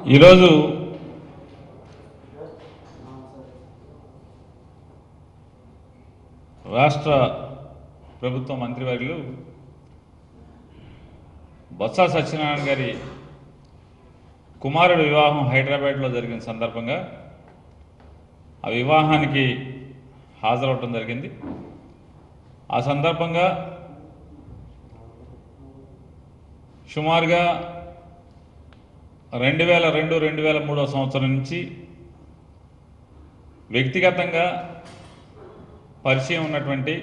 ఈరోజు రాష్ట్ర ప్రభుత్వ మంత్రివర్యులు బొత్స సత్యనారాయణ గారి కుమారుడు వివాహం హైదరాబాద్లో జరిగిన సందర్భంగా ఆ వివాహానికి హాజరవటం జరిగింది ఆ సందర్భంగా సుమారుగా రెండు వేల రెండు రెండు వేల మూడో సంవత్సరం నుంచి వ్యక్తిగతంగా పరిచయం ఉన్నటువంటి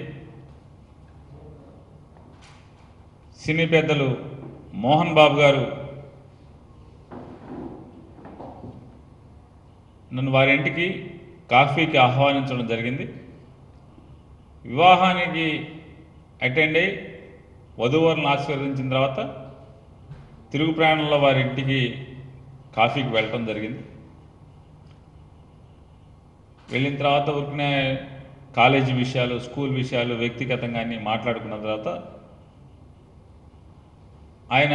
సినీ పెద్దలు మోహన్ బాబు గారు నన్ను వారి ఇంటికి కాఫీకి ఆహ్వానించడం జరిగింది వివాహానికి అటెండ్ అయ్యి వధూవరులను ఆశీర్వదించిన తర్వాత తిరుగు ప్రయాణంలో వారి ఇంటికి కాఫీకి వెళ్ళటం జరిగింది వెళ్ళిన తర్వాత ఊరికనే కాలేజీ విషయాలు స్కూల్ విషయాలు వ్యక్తిగతంగా అన్ని మాట్లాడుకున్న తర్వాత ఆయన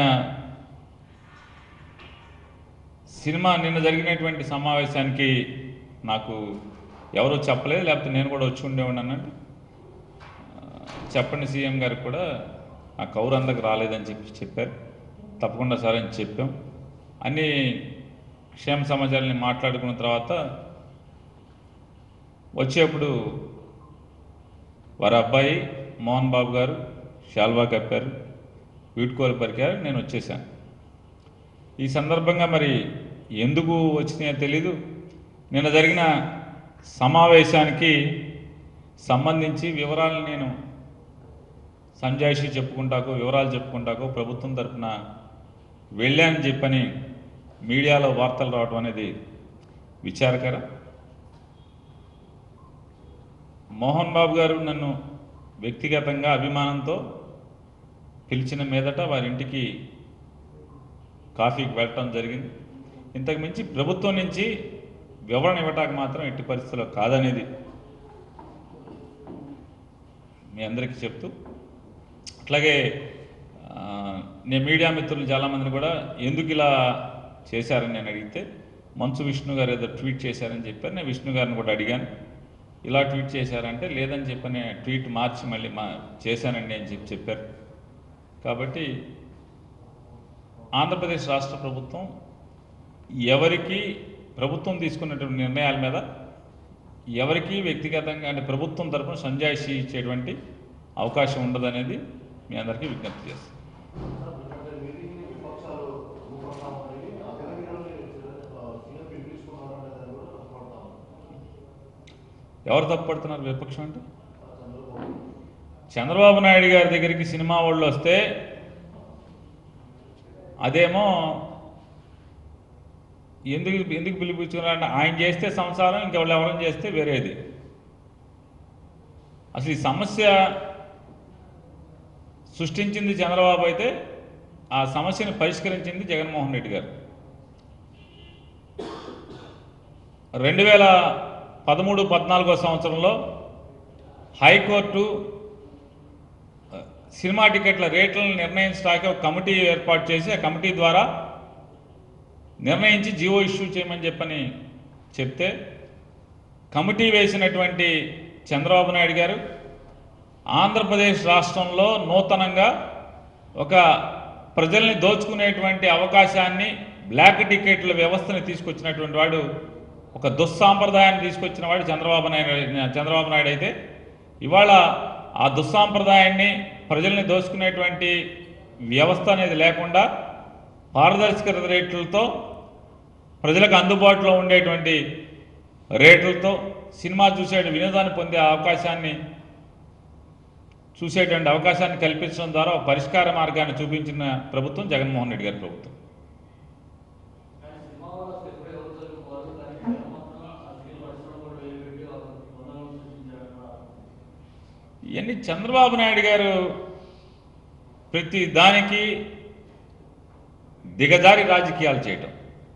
సినిమా నిన్న జరిగినటువంటి సమావేశానికి నాకు ఎవరో చెప్పలేదు లేకపోతే నేను కూడా వచ్చి ఉండేవాడిని అన్నట్టు ఆ, చెప్పండి సీఎం గారికి కూడా ఆ కౌరు అందకు రాలేదని చెప్పి చెప్పారు తప్పకుండా సరే అని చెప్పాం అన్ని క్షేమ సమాచారాన్ని మాట్లాడుకున్న తర్వాత వచ్చేప్పుడు వారి అబ్బాయి మోహన్ బాబు గారు శాల్వా కప్పారు వీడ్కోలు పరికారు నేను వచ్చేసాను ఈ సందర్భంగా మరి ఎందుకు వచ్చినాయో తెలీదు నిన్న జరిగిన సమావేశానికి సంబంధించి వివరాలను నేను సంజాయిషి చెప్పుకుంటాకో వివరాలు చెప్పుకుంటాకో ప్రభుత్వం తరఫున వెళ్ళానని చెప్పని మీడియాలో వార్తలు రావడం అనేది విచారకరం మోహన్ బాబు గారు నన్ను వ్యక్తిగతంగా అభిమానంతో పిలిచిన మీదట వారి ఇంటికి కాఫీకి వెళ్ళటం జరిగింది ఇంతకు మించి ప్రభుత్వం నుంచి వివరణ ఇవ్వటానికి మాత్రం ఎట్టి పరిస్థితుల్లో కాదనేది మీ అందరికీ చెప్తూ అట్లాగే ఆ, నేను మీడియా మిత్రులు చాలామందిని కూడా ఎందుకు ఇలా చేశారని నేను అడిగితే మంచు విష్ణు గారు ఏదో ట్వీట్ చేశారని చెప్పారు నేను విష్ణు గారిని కూడా అడిగాను ఇలా ట్వీట్ చేశారంటే లేదని చెప్పని ట్వీట్ మార్చి మళ్ళీ మా చేశానండి అని చెప్పి చెప్పారు కాబట్టి ఆంధ్రప్రదేశ్ రాష్ట్ర ప్రభుత్వం ఎవరికి ప్రభుత్వం తీసుకున్నటువంటి నిర్ణయాల మీద ఎవరికి వ్యక్తిగతంగా అంటే ప్రభుత్వం తరపున సంజాయిషి ఇచ్చేటువంటి అవకాశం ఉండదనేది మీ అందరికీ విజ్ఞప్తి చేస్తాను ఎవరు తప్పుపడుతున్నారు విపక్షం అంటే చంద్రబాబు నాయుడు గారి దగ్గరికి సినిమా వాళ్ళు వస్తే అదేమో ఎందుకు ఎందుకు పిలిపించుకున్నారంటే ఆయన చేస్తే సంసారం ఇంకెవాళ్ళు ఎవరైనా చేస్తే వేరేది అసలు ఈ సమస్య సృష్టించింది చంద్రబాబు అయితే ఆ సమస్యను పరిష్కరించింది జగన్మోహన్ రెడ్డి గారు రెండు వేల పదమూడు పద్నాలుగో సంవత్సరంలో హైకోర్టు ఆ, సినిమా టికెట్ల రేట్లను నిర్ణయించడానికి ఒక కమిటీ ఏర్పాటు చేసి ఆ కమిటీ ద్వారా నిర్ణయించి జీవో ఇష్యూ చేయమని చెప్పని చెప్తే కమిటీ వేసినటువంటి చంద్రబాబు నాయుడు గారు ఆంధ్రప్రదేశ్ రాష్ట్రంలో నూతనంగా ఒక ప్రజల్ని దోచుకునేటువంటి అవకాశాన్ని బ్లాక్ టికెట్ల వ్యవస్థని తీసుకొచ్చినటువంటి వాడు ఒక దుస్సాంప్రదాయాన్ని తీసుకొచ్చిన వాడు చంద్రబాబు నాయుడు చంద్రబాబు నాయుడు అయితే ఇవాళ ఆ దుస్సాంప్రదాయాన్ని ప్రజల్ని దోచుకునేటువంటి వ్యవస్థ అనేది లేకుండా పారదర్శక రేట్లతో ప్రజలకు అందుబాటులో ఉండేటువంటి రేట్లతో సినిమా చూసే వినోదాన్ని పొందే అవకాశాన్ని చూసేటువంటి అవకాశాన్ని కల్పించడం ద్వారా ఒక పరిష్కార మార్గాన్ని చూపించిన ప్రభుత్వం జగన్మోహన్ రెడ్డి గారి ప్రభుత్వం ఇవన్నీ చంద్రబాబు నాయుడు గారు ప్రతి దానికి దిగజారి రాజకీయాలు చేయటం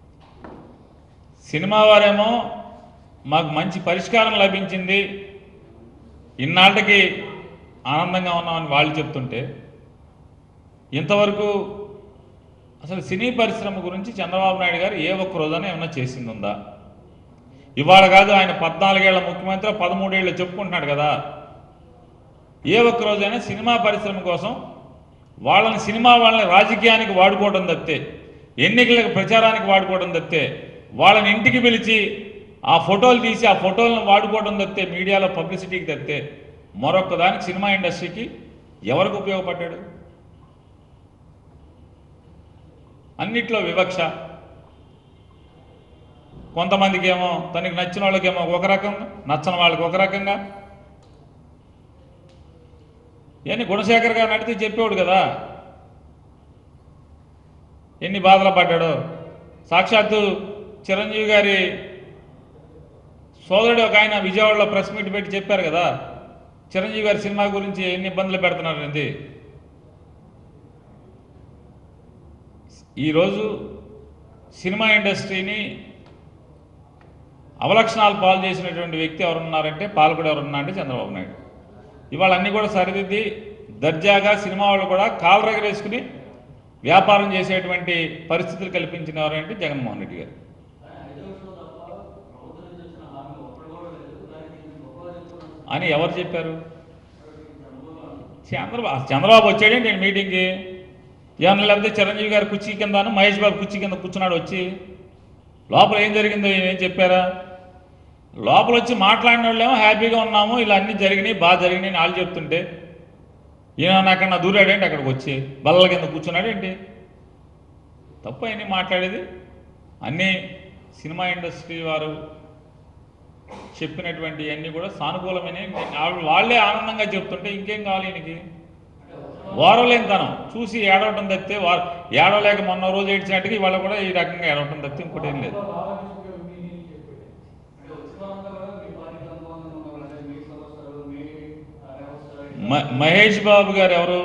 సినిమా వారేమో మాకు మంచి పరిష్కారం లభించింది ఇన్నాళ్ళకి ఆనందంగా ఉన్నామని వాళ్ళు చెప్తుంటే ఇంతవరకు అసలు సినీ పరిశ్రమ గురించి చంద్రబాబు నాయుడు గారు ఏ ఒక్క రోజున ఏమన్నా చేసింది ఉందా ఇవాళ కాదు ఆయన పద్నాలుగేళ్ల ముఖ్యమంత్రి పదమూడేళ్ళు చెప్పుకుంటున్నాడు కదా ఏ ఒక్క రోజైనా సినిమా పరిశ్రమ కోసం వాళ్ళని సినిమా వాళ్ళని రాజకీయానికి వాడుకోవడం తప్పితే ఎన్నికలకు ప్రచారానికి వాడుకోవడం తప్పితే వాళ్ళని ఇంటికి పిలిచి ఆ ఫోటోలు తీసి ఆ ఫోటోలను వాడుకోవడం తప్పితే మీడియాలో పబ్లిసిటీకి తప్పితే మరొక దానికి సినిమా ఇండస్ట్రీకి ఎవరికి ఉపయోగపడ్డాడు అన్నిట్లో వివక్ష కొంతమందికి ఏమో తనకి నచ్చిన వాళ్ళకేమో ఒక రకంగా నచ్చని వాళ్ళకి ఒక రకంగా ఇవన్నీ గుణశేఖర్ గారు నడితే చెప్పేవాడు కదా ఎన్ని బాధలు పడ్డాడో సాక్షాత్తు చిరంజీవి గారి సోదరుడు ఒక ఆయన విజయవాడలో ప్రెస్ మీట్ పెట్టి చెప్పారు కదా చిరంజీవి గారి సినిమా గురించి ఎన్ని ఇబ్బందులు పెడుతున్నారు అనేది ఈరోజు సినిమా ఇండస్ట్రీని అవలక్షణాలు పాలు చేసినటువంటి వ్యక్తి ఎవరున్నారంటే పాలకుడు ఎవరున్నా అంటే చంద్రబాబు నాయుడు ఇవాళ అన్నీ కూడా సరిదిద్ది దర్జాగా సినిమా వాళ్ళు కూడా కాలరగరేసుకుని వ్యాపారం చేసేటువంటి పరిస్థితులు కల్పించిన ఎవరంటే జగన్మోహన్ రెడ్డి గారు అని ఎవరు చెప్పారు చంద్రబాబు చంద్రబాబు వచ్చాడే నేను మీటింగ్కి ఏమన్నా లేకపోతే చిరంజీవి గారు కుర్చీ కింద మహేష్ బాబు కుర్చీ కింద కూర్చున్నాడు వచ్చి లోపల ఏం జరిగిందో ఏం చెప్పారా లోపల వచ్చి మాట్లాడిన వాళ్ళేమో హ్యాపీగా ఉన్నాము ఇలా అన్నీ జరిగినాయి బాగా జరిగినాయి అని వాళ్ళు చెప్తుంటే ఈయన అక్కడ నా దూరాడేంటి అక్కడికి వచ్చి బల్లల కింద కూర్చున్నాడేంటి తప్పు అన్నీ మాట్లాడేది అన్నీ సినిమా ఇండస్ట్రీ వారు చెప్పినటువంటి అన్నీ కూడా సానుకూలమైన వాళ్ళే ఆనందంగా చెప్తుంటే ఇంకేం కావాలి ఈయనకి ఓరలేనితనం చూసి ఏడవటం తప్పితే వారు ఏడవలేక మొన్న రోజు ఏడ్చినట్టుగా ఇవాళ కూడా ఈ రకంగా ఏడవటం తప్పితే ఇంకోటి ఏం లేదు మ- మహేష్ బాబు గారు ఎవరు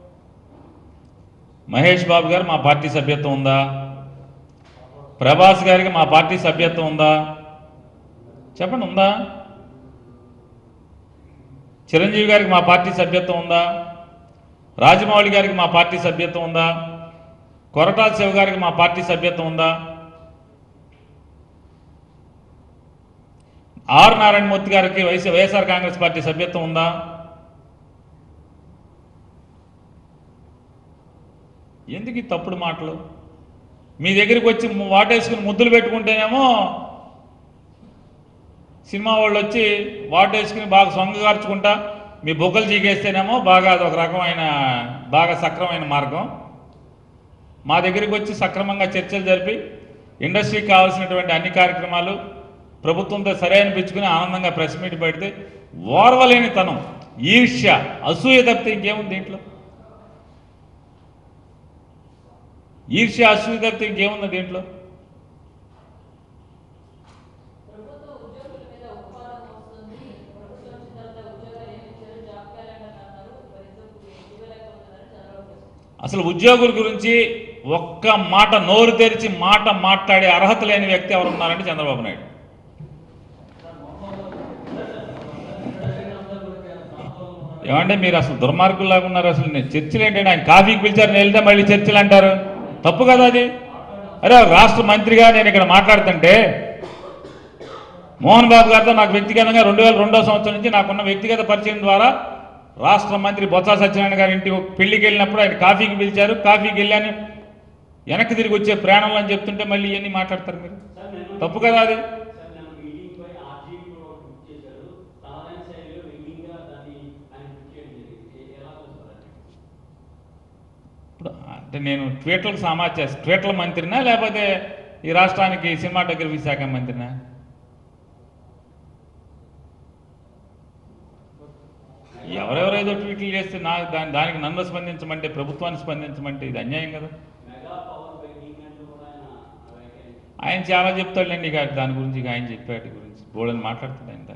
మహేష్ బాబు గారు మా పార్టీ సభ్యత్వం ఉందా ప్రభాస్ గారికి మా పార్టీ సభ్యత్వం ఉందా చెప్పండి ఉందా చిరంజీవి గారికి మా పార్టీ సభ్యత్వం ఉందా రాజమౌళి గారికి మా పార్టీ సభ్యత్వం ఉందా కొరటాల శివ గారికి మా పార్టీ సభ్యత్వం ఉందా ఆర్ నారాయణమూర్తి గారికి వైఎస్ వైఎస్ఆర్ కాంగ్రెస్ పార్టీ సభ్యత్వం ఉందా ఎందుకు ఈ తప్పుడు మాటలు మీ దగ్గరికి వచ్చి ము- వాటేసుకుని ముద్దులు పెట్టుకుంటేనేమో సినిమా వాళ్ళు వచ్చి వాటేసుకుని బాగా సొంగగార్చుకుంటా మీ బొగ్గలు చీకేస్తేనేమో బాగా అది ఒక రకమైన బాగా సక్రమైన మార్గం మా దగ్గరికి వచ్చి సక్రమంగా చర్చలు జరిపి ఇండస్ట్రీకి కావాల్సినటువంటి అన్ని కార్యక్రమాలు ప్రభుత్వంతో సరే అనిపించుకుని ఆనందంగా ప్రెస్ మీట్ పెడితే ఓర్వలేని తనం ఈర్ష్య అసూయ తప్పితే ఇంకేముంది దీంట్లో ఈర్ష్య అసూయ తప్పితే ఇంకేముంది దీంట్లో ప్రభుత్వ ఉద్యోగుల మీద ఉత్పాదన వస్తుంది ప్రభుత్వం వచ్చిన తర్వాత ఉద్యోగాలు ఏమి ఇచ్చారు జాబ్ క్యాలెండర్ అన్నారు మరింత ఇవ్వలేకపోతున్నారని చంద్రబాబు చెప్పారు. అసలు ఉద్యోగుల గురించి ఒక్క మాట నోరు తెరిచి మాట మాట్లాడే అర్హత లేని వ్యక్తి ఎవరు ఉన్నారంటే చంద్రబాబు నాయుడు ఏమంటే మీరు అసలు దుర్మార్గుల్లాగా ఉన్నారు అసలు నేను చర్చలు ఏంటంటే ఆయన కాఫీకి పిలిచారు నేను వెళ్తే మళ్ళీ చర్చలు అంటారు తప్పు కదా అది అరే ఒక రాష్ట్ర మంత్రిగా నేను ఇక్కడ మాట్లాడుతుంటే మోహన్ బాబు గారితో నాకు వ్యక్తిగతంగా రెండు వేల రెండో సంవత్సరం నుంచి నాకున్న వ్యక్తిగత పరిచయం ద్వారా రాష్ట్ర మంత్రి బొత్స సత్యనారాయణ గారి ఇంటి పెళ్లికి వెళ్ళినప్పుడు ఆయన కాఫీకి పిలిచారు కాఫీకి వెళ్ళాను వెనక్కి తిరిగి వచ్చే ప్రాణంలో అని చెప్తుంటే మళ్ళీ ఇవన్నీ మాట్లాడతారు మీరు తప్పు కదా అది సార్ నేను మీటింగ్ పై ఆర్జీవీ కూడా ఒకటి బుక్ చేశారు తనదైన శైలిలో వెల్లింగ్ గా దాన్ని ఆయన బుక్ చేయడం జరిగింది ఏ- ఎలా చూస్తారు ఇప్పుడు అంటే నేను ట్వీట్లకు సమాచారం ట్వీట్ల మంత్రినా లేకపోతే ఈ రాష్ట్రానికి సినిమాటోగ్రఫీ శాఖ మంత్రినా ఎవరెవరేదో ట్వీట్లు చేస్తే నా దాని దానికి నన్ను స్పందించమంటే ప్రభుత్వాన్ని స్పందించమంటే ఇది అన్యాయం కదా మెగా పవర్ వెల్లింగ్ అంటూ కూడా ఆయన వ్యాఖ్యానించారు ఆయన చాలా చెప్తాడులేండి ఇక దాని గురించి ఇక ఆయన చెప్పాడు గురించి బోడని మాట్లాడుతాడు ఆయన